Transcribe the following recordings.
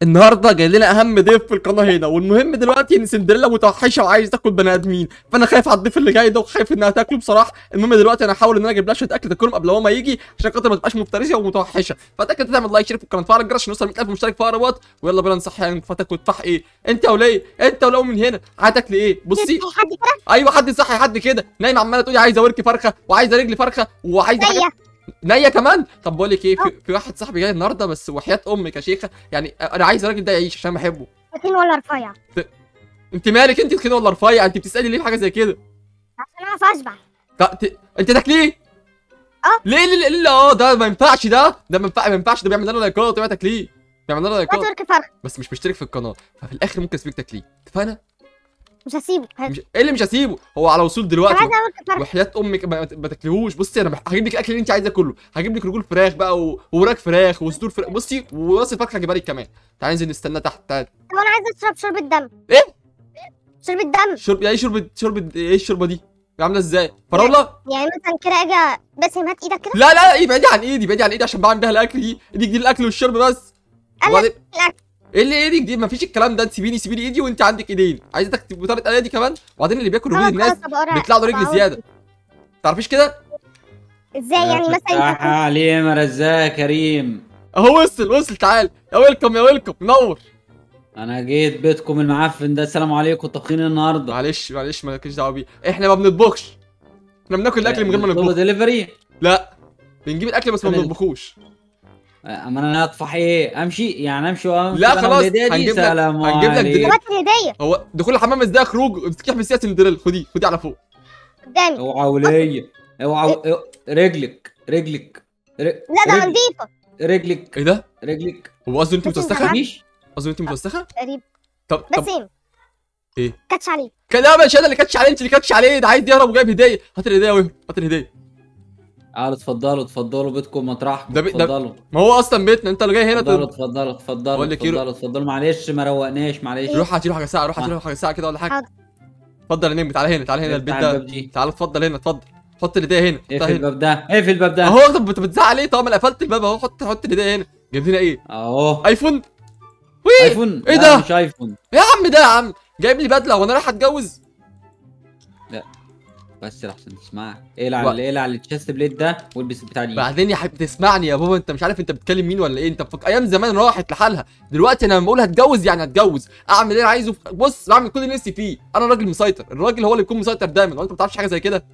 النهارده جاي لنا اهم ضيف في القناه هنا والمهم دلوقتي ان سندريلا متوحشه وعايز تاكل بني ادمين فانا خايف على الضيف اللي جاي ده وخايف انها تاكله بصراحه المهم دلوقتي انا هحاول ان انا اجيب لها شويه اكل تاكلهم قبل هو ما يجي عشان خاطر ما تبقاش مفترسه ومتوحشه فتاكد تعمل لايك شير في القناه تفعل الجرس عشان نوصل 100000 مشترك في اقرب وقت ويلا بينا نصحي يعني فتاكل تفاح ايه انت وليه انت ولو من هنا هتاكلي ايه بصي حد كده ايوه حد صحي حد كده نايم عماله تقولي عايزه ورك فرخه وعايزه رجل فرخه وعايزه حاجة زيك نية كمان طب بقول لك ايه في, في واحد صاحبي جاي النهارده بس وحياه امك يا شيخه يعني انا عايز الراجل ده يعيش عشان بحبه تخين ولا رفيع انت مالك انت تخين ولا رفيع انت بتسالي ليه في حاجه زي كده عشان اعرف اشبع ت- ت- انت تاكليه اه. ليه ليه ليه اه ده ما ينفعش ده ده ما ينفع- ما ينفعش ده بيعمل لنا لايكات ويا تاكليه بيعمل لنا هات لايكات ورك فرخ بس مش مشترك في القناه ففي الاخر ممكن اسيبك تاكليه اتفقنا مش هسيبه هات مش... ايه اللي مش هسيبه هو على وصول انا دلوقتي عايزه ورك فرخ وحياة امك ما, ما تاكليهوش بصي انا بح- هجيب لك الاكل اللي انت عايزاه كله هجيب لك رجول فراخ بقى و... ووراك فراخ وصدور فراخ بصي وراس الفرخه هجيبها لك كمان تعالي ننزل نستنى تحت تعالي طب انا عايزه اشرب شوربه دم ايه؟ شوربه دم شرب ايه شربة شربة ايه الشوربه دي عامله ازاي فراوله يعني مثلا كده اجي باسم هات ايدك كده لا لا ايه بعيدي عن ايدي بعيدي عن ايدي عشان بعمل بيها الاكل دي ايدك دي الاكل والشرب بس أنا وبعدين الأكل. ايه اللي ايدك دي مفيش الكلام ده انت سيبيني سيبيني ايدي وانت عندك ايدين عايزه تكتب بطارة ايدي كمان وبعدين اللي بياكل رجول خلاص الناس خلاص أبقى أقرأ. بيطلع له رجل أبقى زياده تعرفيش كده ازاي يعني مثلا فتح انت عليه مرزاق يا كريم اهو وصل وصل تعال يا ويلكم يا ويلكم نور انا جيت بيتكم المعفن ده السلام عليكم طبخين النهارده معلش معلش مالكش دعوه بيه احنا ما بنطبخش احنا بناكل الاكل من غير ما بتطلبوا نطبخ دليفري لا بنجيب الاكل بس ما أنا- بنطبخوش اما انا اطفح ايه امشي يعني امشي وامشي لا أنا خلاص، والهدية دي؟ هنجيب لك- سلام هنجيب لك عليكم. دليفري. هات الهديه هو دخول الحمام ازاي خروج افتكح بسياسه سندريلا خدي خدي على فوق قدامي اوعى وليا اوعى و- رجلك رجلك ر- لا ده رجل- نضيفه رجلك ايه ده رجلك هو قصده انت بس انت متوسخه مفيش قصده انت متوسخه تقريبا طب طب باسم ايه؟ كاتش عليه كده مش انا اللي كاتش عليه انت اللي كاتش عليه ده عايز يهرب وجايب هديه هات الهديه وهو هات الهديه تعالوا اتفضلوا اتفضلوا بيتكم مطرحكم ده بي- ده- اتفضلوا ما هو اصلا بيتنا انت اللي جاي هنا اتفضلوا تقول اتفضلوا اتفضلوا بقول لك ايه، اتفضلوا اتفضلوا معلش ما روقناش معلش روح هات له حاجه ساعه روح هات له حاجه ساعه كده ولا حاجه حاضر. اتفضل يا نجم تعالى هنا تعالى هنا البيت افتح ده الباب دي تعالى اتفضل هنا اتفضل حط الهديه هنا حطها اقفل هنا الباب ده اقفل الباب ده اهو طب انت بتزعل ليه طب ما انا قفلت الباب اهو حط حط الهديه هنا جايب لنا ايه اهو ايفون وي ايفون ايه لا، ده؟ مش ايفون يا عم ده يا عم جايب لي بدله وانا رايح اتجوز بس لحسن تسمعك اقلع و- ال- اقلع التشيست بليد ده والبس البتاع دي بعدين يا حبيبي تسمعني يا بابا انت مش عارف انت بتكلم مين ولا ايه انت فك... ايام زمان راحت لحالها دلوقتي انا لما بقول هتجوز يعني هتجوز اعمل اللي انا عايزه بص بعمل كل اللي نفسي فيه انا راجل مسيطر الراجل هو اللي يكون مسيطر دايما وانت ما بتعرفش حاجه زي كده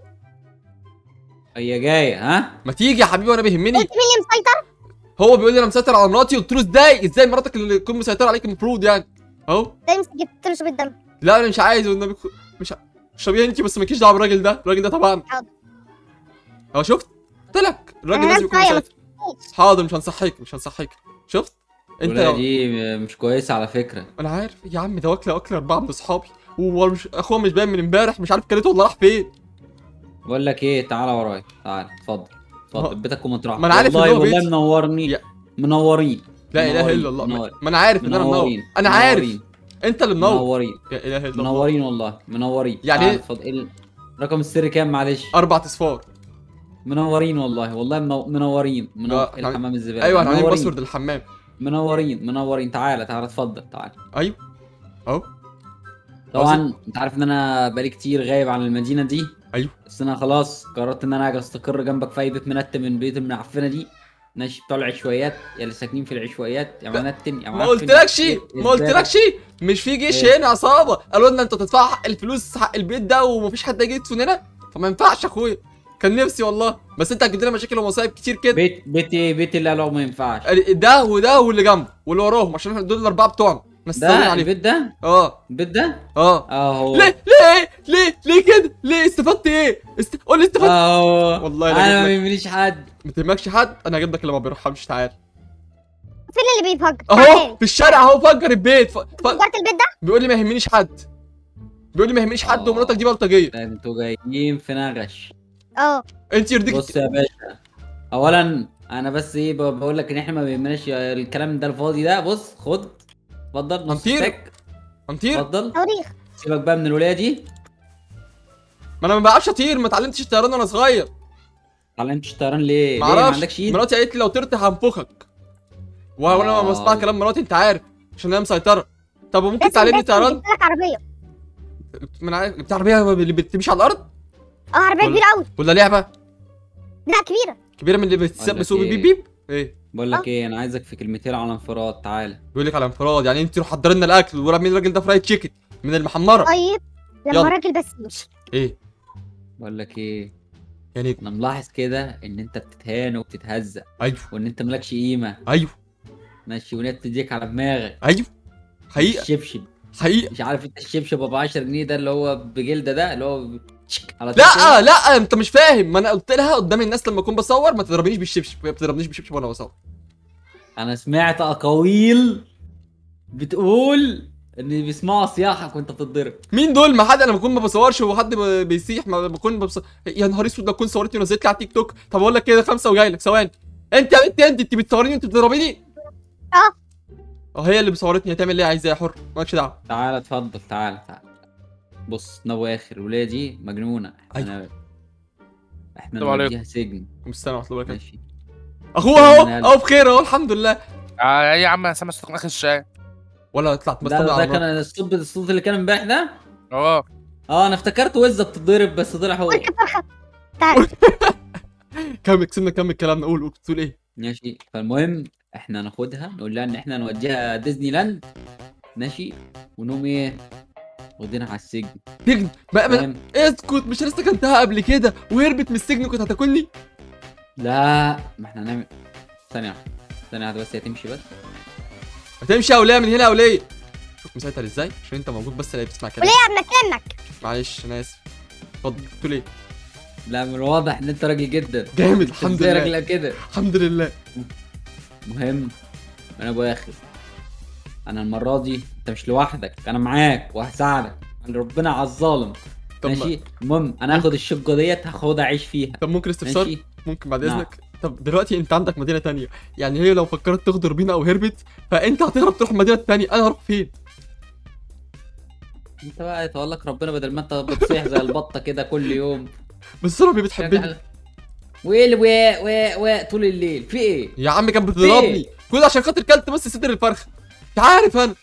هي جايه ها ما تيجي يا حبيبي وانا بيهمني قلت مين اللي مسيطر هو بيقول لي انا مسيطر على مراتي قلت له ازاي ازاي مراتك اللي تكون مسيطره عليك المفروض يعني اهو ده امسك جبت له شوربه دم لا انا مش عايز والنبي خ- مش ع- اشربيها انت بس مالكيش دعوه بالراجل ده الراجل ده طبعا حاضر. اهو شفت قلت لك الراجل أنا لازم يكون هنام مسيطر حاضر مش هنصحيك مش هنصحيك شفت انت الولاية لو... دي مش كويسه على فكره انا عارف يا عم ده واكله واكله اربعه من اصحابي ومش اخوه مش باين من امبارح مش عارف كلته ولا راح فين بقول لك ايه تعالى ورايا تعالى اتفضل ما- اتفضل بيتك ومطرحك ما أنا عارف إن والله هو والله بيتي. منورني يا- منورين لا اله منورين، الا الله منورين. ما انا عارف ان انا منور منورين انا عارف منورين. انت اللي منور منورين يا اله الا الله منورين والله منورين يعني تعال إيه؟ اتفضل إيه رقم السر كام معلش اربع اصفار منورين والله والله منو- منورين منور لا، إحنا- الحمام الزباله ايوه احنا عاملين منورين. باسورد الحمام منورين منورين تعالى تعالى اتفضل تعالى ايوه اهو طبعا انت عارف ان انا بقالي كتير غايب عن المدينه دي ايوه بس انا خلاص قررت ان انا اجي استقر جنبك في اي بيت منتن من البيوت المعفنه دي ماشي بتوع العشوائيات يا اللي ساكنين في العشوائيات يا منتن يا ما معفن قلتلكش إيه- ما قلتلكش مش في جيش إيه؟ هنا عصابه قالوا لنا انتوا تدفعوا حق الفلوس حق البيت ده ومفيش حد هيجي يدفن هنا فما ينفعش يا اخويا كان نفسي والله بس انت هتجيب لنا مشاكل ومصايب كتير كده بيت بيت ايه بيت اللي قالوا ما ينفعش ده وده واللي جنبه واللي وراهم عشان احنا دول الاربعه بتوعنا نستولي ده عليهم البيت ده اه البيت ده اه اهو ليه ليه ليه ليه كده ليه استفدت ايه است... قول لي استفدت اهو والله لا انا أجيب ما لك. يهمنيش حد ما تهمكش حد انا هجيب لك اللي ما بيرحمش تعال فين اللي بيفجر اهو في الشارع اهو فجر البيت ف... ف... فجرت البيت ده بيقول لي ما يهمنيش حد بيقول لي ما يهمنيش حد آه. ومراتك دي بلطجيه ده انتوا جايين في نغش اه انت يرضيك بص يا باشا اولا انا بس ايه ب- بقول لك ان احنا ما بيهمناش الكلام ده الفاضي ده بص خد اتفضل نص هنطير. ستيك هنطير اتفضل صواريخ سيبك بقى من الولايه دي ما انا ما بعرفش اطير ما اتعلمتش الطيران وانا صغير اتعلمتش طيران ليه؟ ما ليه ما اعرفش عندكش ايد؟ مراتي قالت لي لو طرت هنفخك وانا آه. ما بسمع كلام مراتي انت عارف عشان هي مسيطره طب ممكن تعلمني بس طيران جبت لك عربيه من عارف بتاع عربيه اللي بتمشي على الارض اه عربيه ولا- كبيره قوي ولا لعبه لا كبيره كبيره من اللي بتسوق أقول لك بسوق إيه؟ بيب بيب ايه بقول لك ايه انا عايزك في كلمتين على انفراد تعالى بيقول لك على انفراد يعني انت روح حضري لنا الاكل ولا مين الراجل ده فرايد تشيكن من المحمره طيب لما يلا. الراجل بس يمشي ايه بقول لك ايه يعني انا ملاحظ كده ان انت بتتهان وبتتهزق ايوه وان انت مالكش قيمه ايوه ماشي وان انت تديك على دماغك ايوه حقيقه الشبشب حقيقه مش عارف انت الشبشب ابو 10 جنيه ده اللي هو بجلده ده اللي هو تشك على طول لا كده. لا انت مش فاهم ما انا قلت لها قدام الناس لما اكون بصور ما تضربنيش بالشبشب ما تضربنيش بالشبشب وانا بصور انا سمعت اقاويل بتقول ان بيسمعوا صياحك وانت بتتضرب مين دول ما حد انا بكون ما بصورش وحد ب- بيسيح ما بكون ببص... يا نهار اسود لو كنت صورتني ونزلت لي على تيك توك طب اقول لك كده خمسه وجاي لك ثواني انت يا بنت انت انت بتصوريني وانت بتضربيني اه. اه هي اللي بصورتني هتعمل اللي هي عايزاه يا حر مالكش دعوه تعالى اتفضل تعالى تعالى بص نو اخر الولايه دي مجنونه احنا احنا السلام عليكم. نوديها سجن مستنى مطلوب لك ماشي اخوها اهو من قلبي. اهو بخير اهو الحمد لله آه يا عم انا سامع صوتك من اخر الشارع ولا طلعت ده, مستنى ده على كان مراتي. الصوت الصوت اللي كان امبارح ده اه اه انا افتكرت وزه بتتضرب بس طلع هو قلت فرخه تعال كمل سيبنا نكمل كلامنا قول قول بتقول ايه ماشي فالمهم احنا ناخدها نقول لها ان احنا نوديها ديزني لاند ماشي ونقوم ايه واخدينها على السجن سجن ما ما- فاهم اسكت مش لسه كنتها قبل كده وهربت من السجن كنت هتاكلني لا ما احنا هنعمل ثانيه واحده ثانيه واحده بس هي تمشي بس هتمشي يا وليه من هنا يا وليه شوف مسيطر ازاي عشان انت موجود بس اللي بتسمع كلام وليه يا ابنك كانك معلش انا اسف اتفضل بتقول ايه لا من الواضح ان انت راجل جدا جامد انت الحمد ازاي لله راجل كده الحمد لله مهم انا ابو اخر انا المره دي انت مش لوحدك انا معاك وهساعدك ربنا على الظالم طب ما- ماشي المهم انا هاخد الشقه ديت هاخدها اعيش فيها طب ممكن استفسار ماشي ممكن بعد نعم. اذنك طب دلوقتي انت عندك مدينه تانية يعني هي لو فكرت تغدر بينا او هربت فانت هتهرب تروح المدينه التانية انا هروح فين انت بقى يتولك ربنا بدل ما انت بتصيح زي البطه كده كل يوم بس ربي بتحبني شغال. ويل و و و طول الليل في ايه يا عم كانت بتضربني كل عشان خاطر كلت بس صدر الفرخه انت عارف انا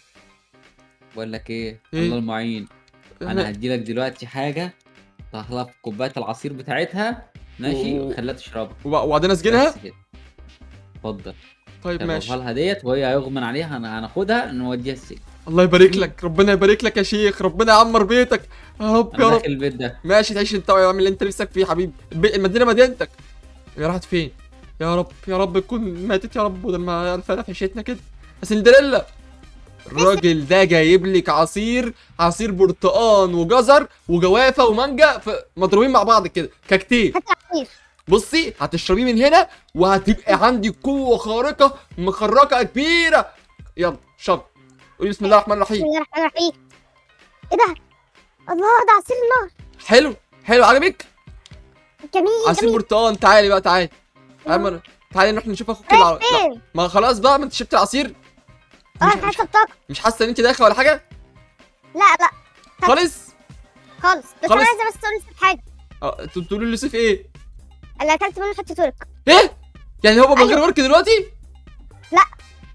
بقول لك ايه إيه؟ الله المعين انا هدي لك دلوقتي حاجه تحلها في كوبايه العصير بتاعتها ماشي أوه. وخليها تشربها وب- وبعدين اسجنها بس كده. اتفضل طيب شربها ماشي لها ديت وهي هيغمن عليها هن- هناخدها نوديها السجن الله يبارك لك ربنا يبارك لك يا شيخ ربنا يعمر بيتك يا رب انا يا رب داخل البيت ده ماشي تعيش انت واعمل اللي انت نفسك فيه يا حبيبي البي- المدينه مدينتك هي راحت فين يا رب يا رب تكون ماتت يا رب بدل ما الفنا في عيشتنا كده يا سندريلا الراجل ده جايب لك عصير عصير برتقان وجزر وجوافه ومانجا ف- مضروبين مع بعض كده كاكتيل هات العصير بصي هتشربيه من هنا وهتبقى عندي قوه خارقه مخرقه كبيره يلا شرب قولي بسم الله الرحمن بسم الرحيم الله الرحمن الرحيم ايه ده الله ده عصير النار حلو حلو عجبك جميل عصير جميل برتقان تعالي بقى تعالي تعالي مرة. تعالي نروح نشوف اخوك الع... لا فين ما خلاص بقى ما انت شربت العصير اه مش, انا مش, حاسه بطاقه مش حاسه ان انت داخله ولا حاجه لا لا خالص خالص بس خالص. انا عايزه بس تقول لي حاجه اه انتوا بتقولوا لي سيف ايه اللي اكلت منه حته ورك ايه يعني هو من غير أيوة. ورك دلوقتي لا.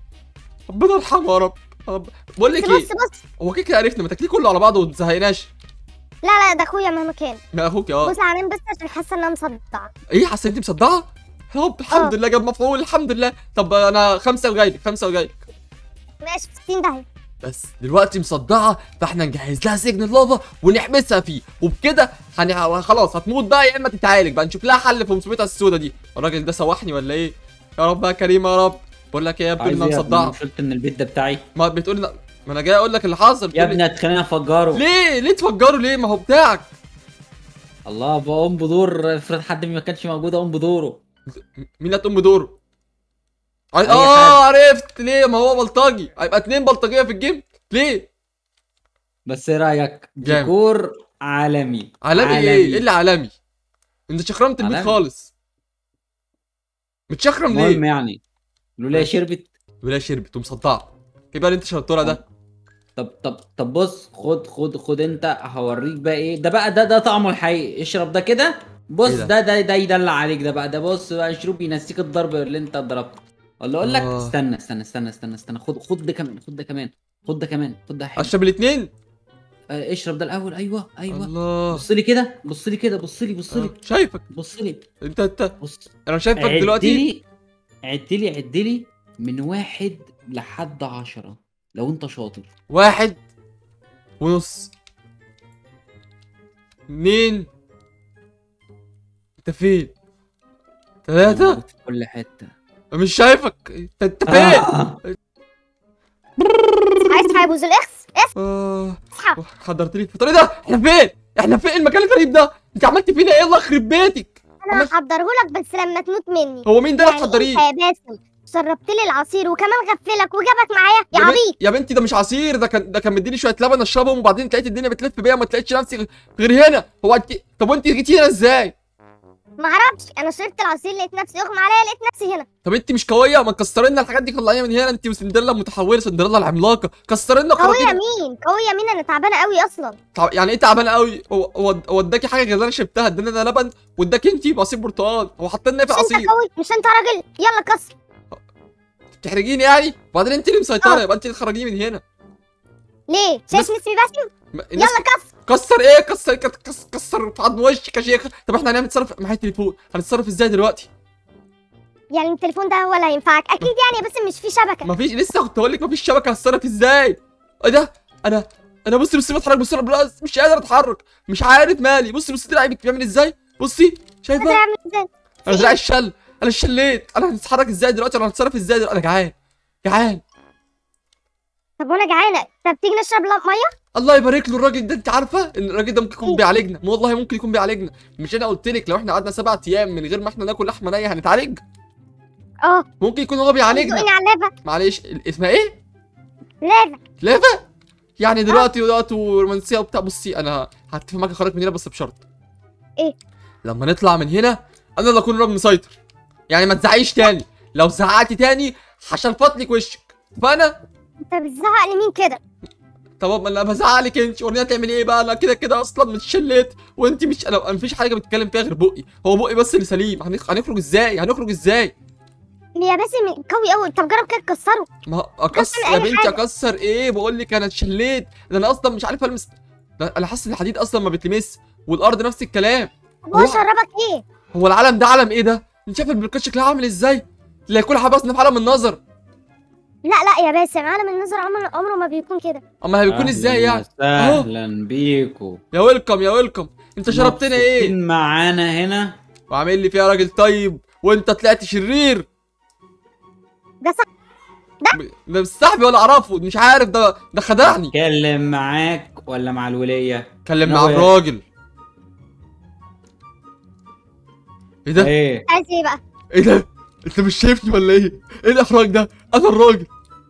ربنا يرحمه يا رب يا رب بقول لك بس ايه بص بص هو كده كده عرفنا ما تاكليه كله على بعضه وما تزهقناش لا لا ده اخويا مهما كان ما اخوك اه بص على بس عشان حاسه ان انا مصدعه ايه حاسه انت مصدعه يا رب الحمد آه. لله جاب مفعول الحمد لله طب انا خمسه وجايلك خمسه وجايلك ماشي في 60 داهيه بس دلوقتي مصدعه فاحنا نجهز لها سجن اللافا ونحبسها فيه وبكده هن... خلاص هتموت بقى يا اما تتعالج بقى نشوف لها حل في مصيبتها السودة دي الراجل ده سوحني ولا ايه يا رب يا كريم يا رب بقول لك ايه يا ابني عايز انا ايه يا ابني؟ مصدعه مش قلت ان البيت ده بتاعي ما بتقول لا ما انا جاي اقول لك اللي حصل يا بتقولي- ابني هتخليني افجره ليه ليه تفجروا ليه ما هو بتاعك الله بقوم بدور افرض حد ما كانش موجود اقوم بدوره م- مين اللي هتقوم بدوره ع- أي اه عرفت ليه ما هو بلطجي هيبقى اتنين بلطجيه في الجيم ليه بس ايه رايك جامد. ديكور عالمي عالمي ايه ايه اللي عالمي انت شخرمت البيت عالمي. خالص متشخرم المهم ليه يعني لولا شربت ولا شربت ومصدعه ايه بقى اللي انت شربته لها ده طب طب طب بص خد خد خد انت هوريك بقى ايه ده بقى ده ده طعمه الحقيقي اشرب ده كده بص إيه ده؟ ده ده ده يدلع عليك ده بقى ده بص بقى اشرب ينسيك الضرب اللي انت ضربته ولا اقول لك آه. استنى استنى استنى استنى استنى خد خد ده كمان خد ده كمان خد ده كمان خد ده حلو اشرب الاثنين آه اشرب ده الاول ايوه ايوه الله بص لي كده بص لي كده بص لي بص لي آه، شايفك بص لي انت انت بص انا شايفك عد دلوقتي لي عد لي عد لي من واحد لحد عشرة لو انت شاطر واحد ونص اتنين انت فين ثلاثة موجود في كل حتة مش شايفك انت انت فين آه. عايز اصحى يا ابو زلاخس آه. اصحى حضرت لي الفطار ايه ده احنا فين احنا فين المكان الغريب ده انت عملت فينا ايه الله يخرب بيتك انا عملت- هحضره لك بس لما تموت مني هو مين ده اللي يعني تحضريه انت يا باسم شربت لي العصير وكمان غفلك وجابك معايا يا يا بنت- عبيط يا بنتي ده مش عصير ده كان ده كان مديني شويه لبن اشربهم وبعدين لقيت الدنيا بتلف بيا ما لقيتش نفسي غير هنا هو انت طب وانت جيتي هنا ازاي ما اعرفش انا شربت العصير لقيت نفسي اغمى عليا لقيت نفسي هنا طب انت مش قويه ما تكسري لنا الحاجات دي طلعيها من هنا انت وسندريلا متحوله سندريلا العملاقه كسري لنا قوية خراطيم مين قوية مين انا تعبانة قوي اصلا طب يعني ايه تعبان قوي هو هو هو اداكي حاجه غير اللي انا شربتها ادانا ده لبن واداك انت عصير برتقال هو حط لنا ايه في مش انت العصير قوي مش انت راجل يلا كسر بتحرجيني يعني وبعدين انت اللي مسيطره اه. يبقى انت اللي تخرجيني من هنا ليه بس- شايف اسمي باسم م- الناس يلا كسر كسر ايه كسر كسر, كسر في عظم وشك يا شيخ طب احنا هنعمل نتصرف معايا تليفون هنتصرف ازاي دلوقتي يعني التليفون ده هو اللي هينفعك اكيد يعني بس مش فيه شبكة مفيش لسه كنت هقول لك مفيش شبكه هتصرف ازاي ايه ده انا انا بصي بصي بتحرك بسرعه بلاس مش قادر اتحرك مش عارف مالي بصي بصي دراعي بيعمل ازاي بصي شايفه هتعمل ازاي انا دراعي الشل انا شليت انا هنتحرك ازاي دلوقتي انا هنتصرف ازاي دلوقتي انا جعان جعان طب وانا جعانة طب تيجي نشرب لب مية الله يبارك له الراجل ده انت عارفه ان الراجل ده ممكن يكون بيعالجنا والله ممكن يكون بيعالجنا مش انا قلت لك لو احنا قعدنا سبع ايام من غير ما احنا ناكل لحمه نيه هنتعالج اه ممكن يكون هو بيعالجنا زقني على اللعبة معلش ال- اسمها ايه لعبة لافا يعني دلوقتي ودلوقتي ورومانسيه وبتاع بصي انا هتفق معاك اخرج من هنا بس بشرط ايه؟ لما نطلع من هنا انا اللي اكون رب مسيطر يعني ما تزعقيش تاني لو زعقتي تاني هشلفط لك وشك فانا انت بتزعق لمين كده طب ما انا بزعق لك انت ورينا تعملي ايه بقى انا كده كده اصلا متشلت وانت مش انا مفيش حاجه بتتكلم فيها غير بقي هو بقي بس اللي سليم هنخ... هنخرج ازاي هنخرج ازاي يا باسم قوي قوي طب جرب كده تكسره ما اكسر أي يا بنتي حاجة. اكسر ايه بقول لك انا اتشليت ده انا اصلا مش عارف المس ده انا حاسس ان الحديد اصلا ما بيتلمس والارض نفس الكلام طب هو هو- شربك ايه هو العالم ده عالم ايه ده انت شايف البركات شكلها عامل ازاي لا يكون حبسنا في عالم النظر لا لا يا باسم عالم النظر عمره عمره ما بيكون كده اما هيكون ازاي يعني أهو. اهلا بيكو يا ويلكم يا ويلكم انت شربتنا ايه مبسوطين معانا هنا وعامل لي فيها راجل طيب وانت طلعت شرير ده صح ده مش صاحبي ولا اعرفه مش عارف ده ده خدعني اتكلم معاك ولا مع الولية اتكلم أنا مع وياك. الراجل ايه ده ايه عايز ايه بقى ايه ده انت مش شايفني ولا ايه ايه الاخراج ده انا الراجل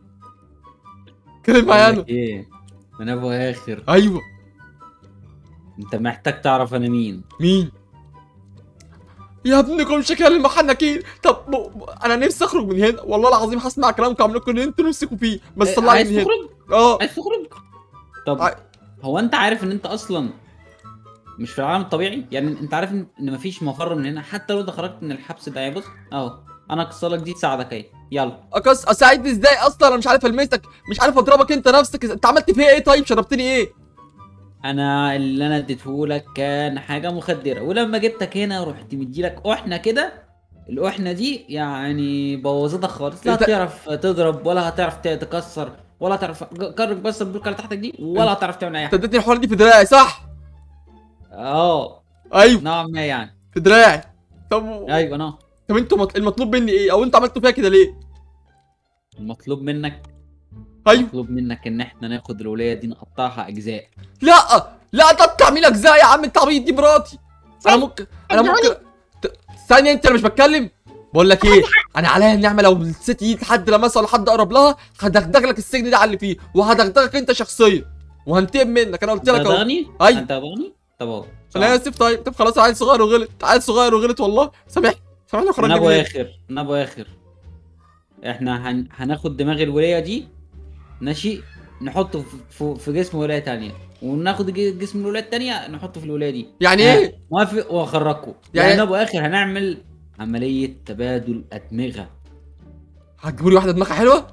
اتكلم معايا بقول انا لك ايه من ابو اخر ايوه انت محتاج تعرف انا مين مين يا ابنكم شكل المحنكين طب ب... ب... انا نفسي اخرج من هنا والله العظيم هسمع كلامكم عاملكم اللي انتوا نفسكم فيه بس إيه، طلعني عايز من هنا تخرج اه عايز تخرج طب عاي- هو انت عارف ان انت اصلا مش في العالم الطبيعي يعني انت عارف ان إن مفيش مفر من هنا حتى لو انت خرجت من الحبس ده يعني بص اهو انا اكسرلك دي تساعدك اهي يلا أكس... اساعدني ازاي اصلا انا مش عارف المسك مش عارف اضربك انت نفسك انت عملت فيا ايه طيب شربتني ايه انا اللي انا اديتهولك كان حاجه مخدره ولما جبتك هنا رحت مديلك احنه كده الاحنه دي يعني بوظتك خالص لا انت- هتعرف تضرب ولا هتعرف تكسر ولا هتعرف جرب بس البلوك اللي تحتك دي ولا هتعرف تعمل اي انت حاجه اديتني الحوار دي في دراعي صح اه ايوه نوعا ما يعني في دراعي طب ايوه انا طب انتوا مط... المطلوب مني ايه او انتوا عملتوا فيها كده ليه المطلوب منك ايوه مطلوب منك ان احنا ناخد الولايه دي نقطعها اجزاء لا لا تقطع مين اجزاء يا عم انت عبيط دي مراتي انا ممكن انا ادعوني. ممكن ت- ثانيه انت انا مش بتكلم بقول لك ايه انا عليا النعمه لو الست دي حد لمسها ولا حد قرب لها هدغدغ لك السجن ده على اللي فيه وهدغدغك انت شخصيا وهنتقم منك انا قلت انت لك اهو هتغني أيوة. انت هتغني طب اهو انا اسف طيب طب خلاص عيل صغير وغلط عيل صغير وغلط والله سامحني سامحني من وخرجني ابو من هنا. اخر من ابو اخر احنا هن... هناخد دماغ الولايه دي ماشي نحطه في, في, في جسم ولايه تانية وناخد ج- جسم الولايه التانية نحطه في الولايه دي يعني ها، ايه موافق واخرجكم يعني- يعني من ابو اخر هنعمل عمليه تبادل ادمغه هتجيبوا لي واحده دماغها حلوه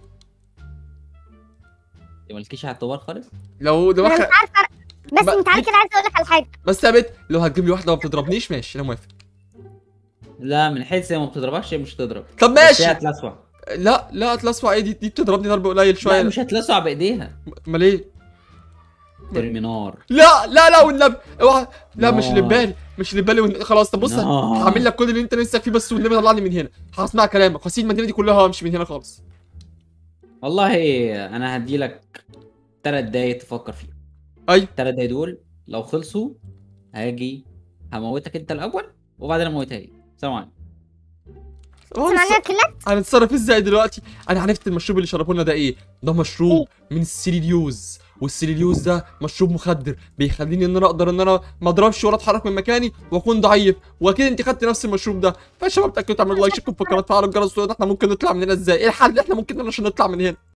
انت مالكيش على الطوال خالص لو انا مش دماغها عارفه بس ما- انت عارف كده عايز اقول لك على حاجه بس يا بت لو هتجيب لي واحده ما بتضربنيش ماشي انا موافق لا من حيث هي ما بتضربكش هي مش هتضرب طب بس هي ماشي هتلسوع لا لا اتلسع ايه دي دي بتضربني ضرب قليل لا شويه مش هتلسوع بايديها امال ايه ترمينار لا لا لا والنبي اوعى لا مش اللي في نار. بالي مش اللي في بالي والن- خلاص طب بص نار. هعمل لك كل اللي انت نفسك فيه بس والنبي طلعني من هنا هسمع كلامك هسيب المدينه دي كلها وامشي من هنا خالص والله انا هديلك تلات دقايق تفكر فيهم ايوه التلات دقايق دول لو خلصوا هاجي هموتك انت الاول وبعدين اموتها هي سلام عليكم سمعنا كلها هنتصرف ازاي دلوقتي انا عرفت المشروب اللي شربوا لنا ده ايه ده مشروب من السيليليوز والسيليليوز ده مشروب مخدر بيخليني ان انا اقدر ان انا ما اضربش ولا اتحرك من مكاني واكون ضعيف واكيد انت خدت نفس المشروب ده فيا شباب تاكدوا تعملوا لايك شير وفكرات فعلوا الجرس وتقولوا احنا ممكن نطلع من هنا ازاي ايه الحل اللي احنا ممكن نعمله عشان نطلع من هنا